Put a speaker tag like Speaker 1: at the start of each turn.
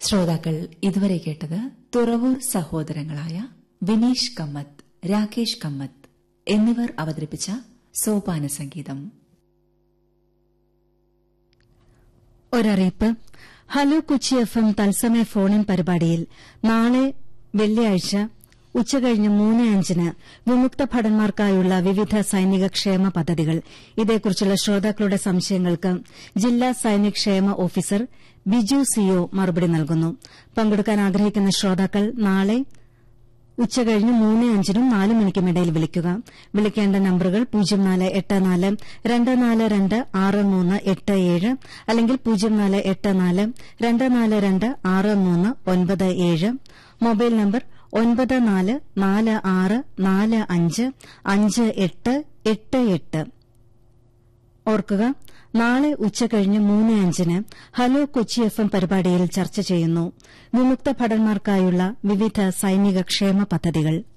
Speaker 1: ശ്രോതാക്കൾ ഇതുവരെ കേട്ടത് തുറവൂർ സഹോദരങ്ങളായ വിനീഷ് കമ്മത്ത് രാകേഷ് കമ്മത്ത് എന്നിവർ അവതരിപ്പിച്ച സോപാന സംഗീതം
Speaker 2: ഒരറിയിപ്പ് ഹലോ കൊച്ചി എഫ് എം തത്സമയ ഫോണിൻ പരിപാടിയിൽ നാളെ വെള്ളിയാഴ്ച ഉച്ചകഴിഞ്ഞ് മൂന്ന് അഞ്ചിന് വിമുക്ത ഭടന്മാർക്കായുള്ള വിവിധ സൈനിക ക്ഷേമ പദ്ധതികൾ ഇതേക്കുറിച്ചുള്ള ശ്രോതാക്കളുടെ സംശയങ്ങൾക്ക് ജില്ലാ സൈനിക ക്ഷേമ ഓഫീസർ ബിജു സിഒ മറുപടി നൽകുന്നു പങ്കെടുക്കാൻ ആഗ്രഹിക്കുന്ന ശ്രോതാക്കൾ നാളെ ഉച്ചകഴിഞ്ഞ് മൂന്ന് അഞ്ചിനും നാല് മണിക്കും ഇടയിൽ വിളിക്കുക വിളിക്കേണ്ട നമ്പറുകൾ പൂജ്യം നാല് എട്ട് നാല് രണ്ട് നാല് രണ്ട് ആറ് മൂന്ന് എട്ട് ഏഴ് അല്ലെങ്കിൽ പൂജ്യം നാല് എട്ട് നാല് രണ്ട് നാല് രണ്ട് ആറ് മൂന്ന് ഒൻപത് ഏഴ് മൊബൈൽ നമ്പർ ഒൻപത് നാല് നാല് ആറ് നാല് അഞ്ച് അഞ്ച് എട്ട് എട്ട് എട്ട് ഓർക്കുക നാളെ ഉച്ചകഴിഞ്ഞ് മൂന്ന് അഞ്ചിന് ഹലോ കൊച്ചി എഫ് എം പരിപാടിയിൽ ചർച്ച ചെയ്യുന്നു വിമുക്ത ഭടന്മാർക്കായുള്ള വിവിധ സൈനിക ക്ഷേമ പദ്ധതികൾ